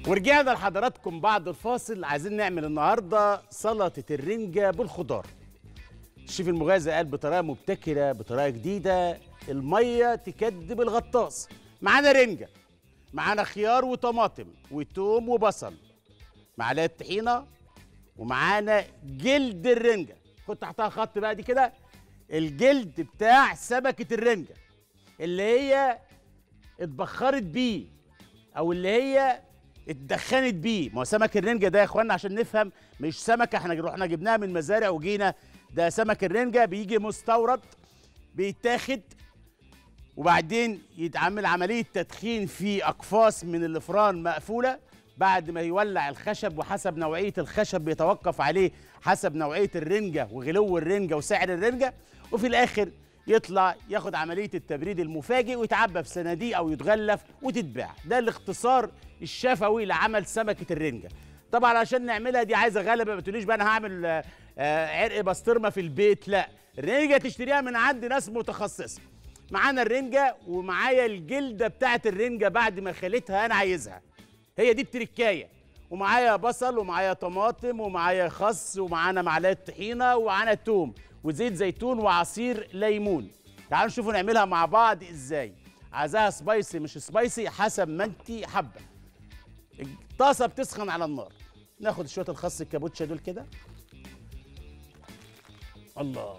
ورجعنا لحضراتكم بعد الفاصل عايزين نعمل النهارده سلطه الرنجه بالخضار الشيف المغازي قال بطريقه مبتكره بطريقه جديده الميه تكدب الغطاس معانا رنجه معانا خيار وطماطم وتوم وبصل معلقه طحينه ومعانا جلد الرنجه خد تحتها خط بقى دي كده الجلد بتاع سمكه الرنجه اللي هي اتبخرت بيه او اللي هي اتدخنت بيه ما هو سمك الرنجه ده يا اخوانا عشان نفهم مش سمكه احنا رحنا جبناها من مزارع وجينا ده سمك الرنجه بيجي مستورد بيتاخد وبعدين يتعمل عمليه تدخين في اقفاص من الافران مقفوله بعد ما يولع الخشب وحسب نوعيه الخشب بيتوقف عليه حسب نوعيه الرنجه وغلو الرنجه وسعر الرنجه وفي الاخر يطلع ياخد عمليه التبريد المفاجئ ويتعبى في صناديق او يتغلف وتتباع ده الاختصار الشفوي لعمل سمكه الرنجه طبعا عشان نعملها دي عايزه غلبه ما تقوليش بقى انا هعمل آه، آه، عرق بسطرمه في البيت لا الرنجه تشتريها من عند ناس متخصصه معانا الرنجه ومعايا الجلده بتاعت الرنجه بعد ما خليتها انا عايزها هي دي التركايه ومعايا بصل ومعايا طماطم ومعايا خس ومعانا معلقه طحينه ومعانا توم وزيت زيتون وعصير ليمون تعالوا نشوفوا نعملها مع بعض ازاي عايزاها سبايسي مش سبايسي حسب ما انت حابه الطاسه بتسخن على النار ناخد شويه الخس الكابوتشا دول كده الله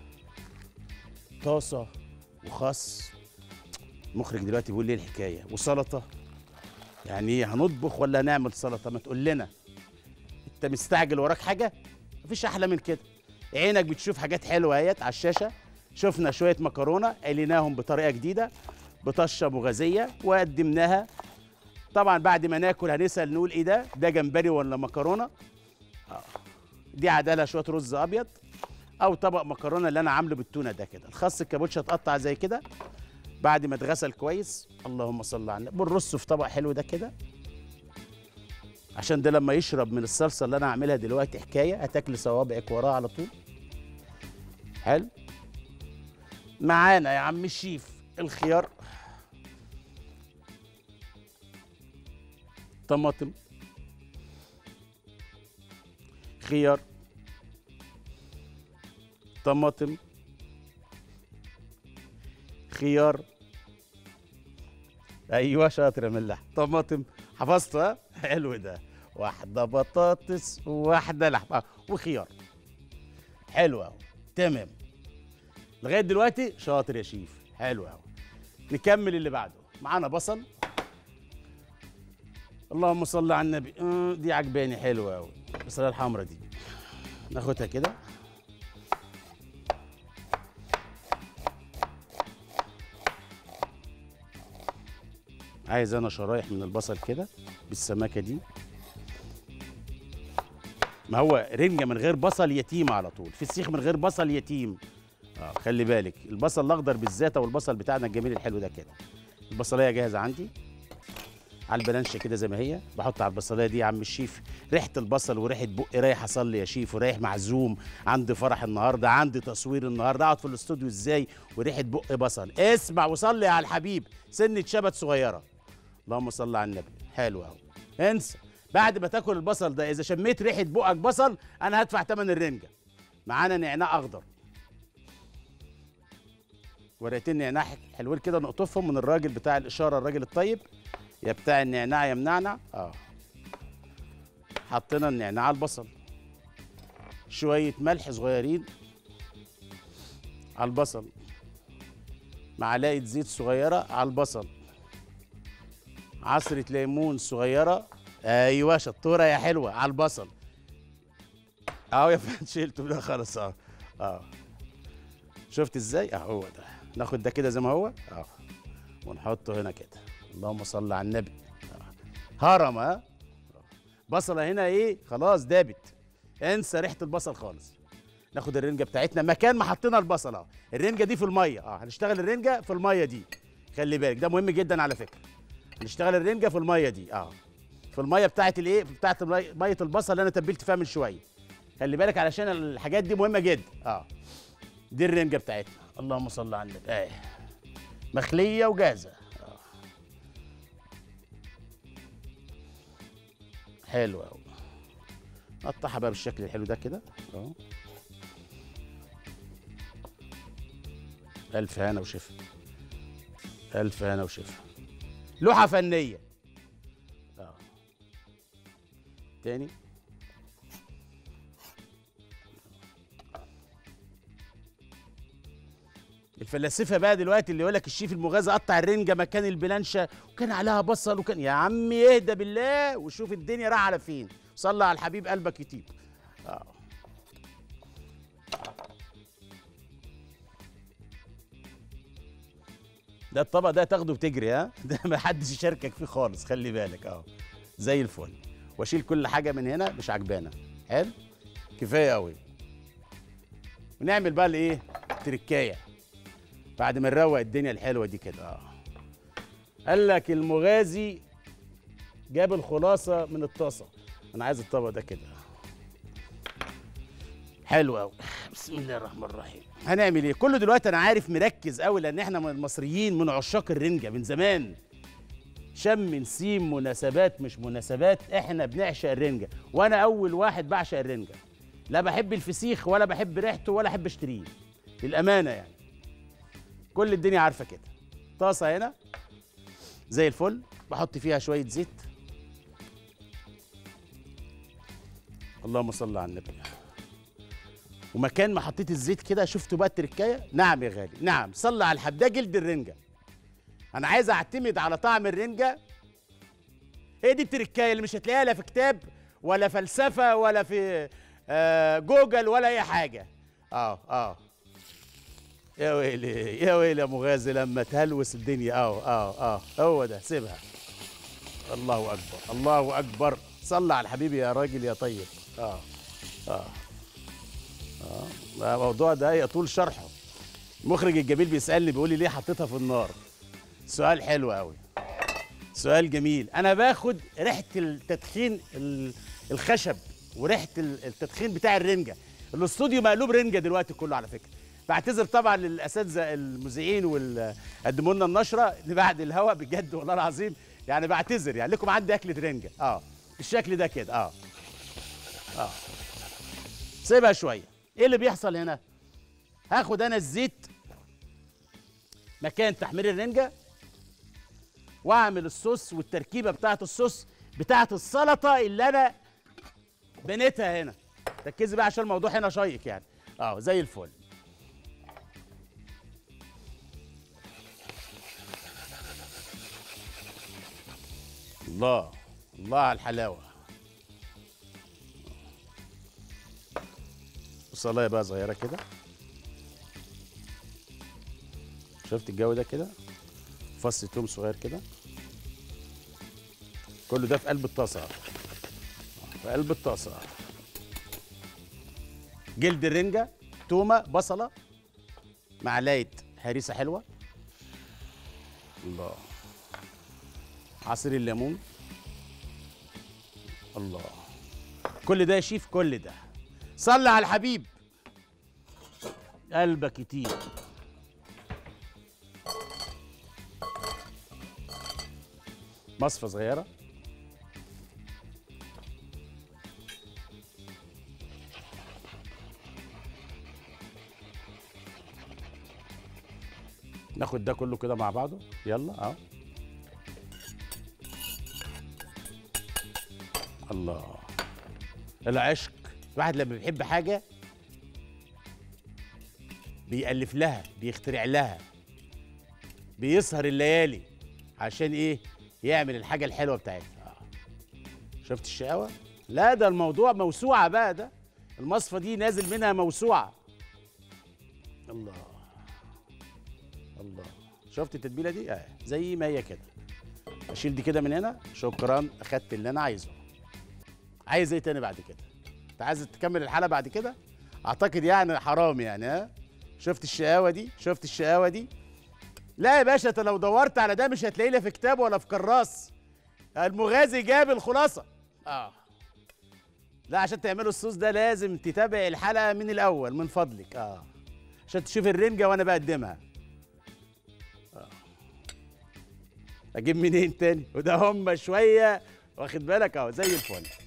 طاسه وخس المخرج دلوقتي بيقول لي الحكايه وسلطه يعني ايه هنطبخ ولا هنعمل سلطه ما تقول لنا انت مستعجل وراك حاجه مفيش احلى من كده عينك بتشوف حاجات حلوه اهيت على الشاشه شفنا شويه مكرونه قليناهم بطريقه جديده بطشه مغازيه وقدمناها طبعا بعد ما ناكل هنسال نقول ايه ده ده جمبري ولا مكرونه آه. دي عدالها شويه رز ابيض او طبق مكرونه اللي انا عامله بالتونه ده كده الخس الكابوتشا اتقطع زي كده بعد ما اتغسل كويس اللهم صل على النبي بنرصه في طبق حلو ده كده عشان ده لما يشرب من الصلصه اللي انا هعملها دلوقتي حكايه هتاكل صوابعك وراه على طول حلو معانا يا عم الشيف الخيار طماطم خيار طماطم خيار ايوه شاطر يا ملاح طماطم حفظت ها حلو ده واحده بطاطس وواحده لحمه وخيار حلو اهو تمام لغايه دلوقتي شاطر يا شيف حلو اهو نكمل اللي بعده معانا بصل اللهم صل على النبي آه، دي عجباني حلوه قوي البصلايه الحمراء دي ناخدها كده عايز انا شرايح من البصل كده بالسماكه دي ما هو رنجه من غير بصل يتيم على طول فسيخ من غير بصل يتيم اه خلي بالك البصل الاخضر بالذات او البصل بتاعنا الجميل الحلو ده كده البصلايه جاهزه عندي على البلانشه كده زي ما هي بحط على البصلايه دي يا عم الشيف ريحه البصل وريحه بقي رايح اصلي يا شيف ورايح معزوم عندي فرح النهارده عندي تصوير النهارده اقعد في الاستوديو ازاي وريحه بقي بصل اسمع وصلي على الحبيب سنه شبت صغيره اللهم صل على النبي حلو اهو انسى بعد ما تاكل البصل ده اذا شميت ريحه بقك بصل انا هدفع ثمن الرنجه معانا نعناع اخضر ورقتين نعناع حلوين كده نقطفهم من الراجل بتاع الاشاره الراجل الطيب يا بتاع النعناع يا منعنع اه حطينا النعناع على البصل شويه ملح صغيرين على البصل معلقه زيت صغيره على البصل عصره ليمون صغيره ايوه شطوره يا حلوه على البصل اهو يا فندم شيلته ده خلاص اه اه شفت ازاي اهو ده ناخد ده كده زي ما هو اه ونحطه هنا كده اللهم صل على النبي آه. هرم ها بصله هنا ايه خلاص دابت انسى ريحه البصل خالص ناخد الرنجه بتاعتنا مكان ما حطينا البصل اه الرنجه دي في الميه اه هنشتغل الرنجه في الميه دي خلي بالك ده مهم جدا على فكره هنشتغل الرنجه في الميه دي اه في الميه بتاعت الايه بتاعت المي- ميه البصل اللي انا تبلت فيها من شويه خلي بالك علشان الحاجات دي مهمه جدا اه دي الرنجه بتاعتنا اللهم صل على النبي ايه مخليه وجاهزه آه. حلو قوي نقطعها بقى بالشكل الحلو ده كده اهو الف هنا وشفا الف هنا وشفا لوحه فنيه اه تاني الفلاسفه بقى دلوقتي اللي يقول لك الشيف المغازي قطع الرنجه مكان البلانشه وكان عليها بصل وكان يا عمي اهدى بالله وشوف الدنيا رايحه على فين صلى على الحبيب قلبك يطيب اه ده الطبق ده تاخده وتجري ها ده ما حدش يشاركك فيه خالص خلي بالك اه زي الفل واشيل كل حاجه من هنا مش عجبانه حلو كفايه قوي ونعمل بقى الايه التركايه بعد ما نروق الدنيا الحلوه دي كده اه قال لك المغازي جاب الخلاصه من الطاسه انا عايز الطبق ده كده حلو قوي بسم الله الرحمن الرحيم هنعمل ايه كله دلوقتي انا عارف مركز قوي لان احنا من المصريين من عشاق الرنجه من زمان شم نسيم مناسبات مش مناسبات احنا بنعشق الرنجه وانا اول واحد بعشق الرنجه لا بحب الفسيخ ولا بحب ريحته ولا احب اشتريه للامانه يعني كل الدنيا عارفه كده طاسه هنا زي الفل بحط فيها شويه زيت اللهم صل على النبي ومكان ما حطيت الزيت كده شفتوا بقى التركايه نعم يا غالي نعم صلى على الحب ده جلد الرنجه انا عايز اعتمد على طعم الرنجه هي دي التركايه اللي مش هتلاقيها لا في كتاب ولا فلسفه ولا في آه جوجل ولا اي حاجه اه اه يا ويلي يا ويلي يا مغازي لما تهلوس الدنيا اه اه اه هو ده سيبها الله اكبر الله اكبر صلى على الحبيب يا راجل يا طيب اه اه اه ده الموضوع ده يطول شرحه المخرج الجميل بيسالني بيقول لي ليه حطيتها في النار سؤال حلو قوي سؤال جميل انا باخد ريحه التدخين ال- الخشب وريحه ال- التدخين بتاع الرنجه الاستوديو مقلوب رنجه دلوقتي كله على فكره بعتذر طبعا للاساتذه المذيعين واللي قدموا لنا النشره اللي بعد الهوا بجد والله العظيم يعني بعتذر يعني لكم عندي اكله رنجه اه بالشكل ده كده اه اه سيبها شويه ايه اللي بيحصل هنا هاخد انا الزيت مكان تحمير الرنجه واعمل الصوص والتركيبه بتاعه الصوص بتاعه السلطه اللي انا بنيتها هنا ركزي بقى عشان الموضوع هنا شيق يعني اه زي الفل الله الله على الحلاوه بصلايه بقى صغيره كده شفت الجو ده كده فص توم صغير كده كله ده في قلب الطاسه في قلب الطاسه جلد الرنجه تومه بصله معلقه هريسه حلوه الله عصير الليمون الله كل ده يا شيف كل ده صلي على الحبيب قلبك يطيب مصفى صغيرة ناخد ده كله كده مع بعضه يلا اه الله العشق الواحد لما بيحب حاجة بيألف لها بيخترع لها بيسهر الليالي عشان ايه يعمل الحاجة الحلوة بتاعتها آه. شفت الشقاوة لا ده الموضوع موسوعة بقى ده المصفى دي نازل منها موسوعة الله الله شفت التتبيلة دي اه زي ما هي كده اشيل دي كده من هنا شكرا اخدت اللي انا عايزه عايز ايه تاني بعد كده انت عايز تكمل الحلقه بعد كده اعتقد يعني حرام يعني ها شفت الشقاوه دي شفت الشقاوه دي لا يا باشا انت لو دورت على ده مش هتلاقيه لا في كتاب ولا في كراس المغازي جاب الخلاصه اه لا عشان تعملوا الصوص ده لازم تتابع الحلقه من الاول من فضلك اه عشان تشوف الرنجه وانا بقدمها آه. اجيب منين تاني وده هم شويه واخد بالك اهو زي الفل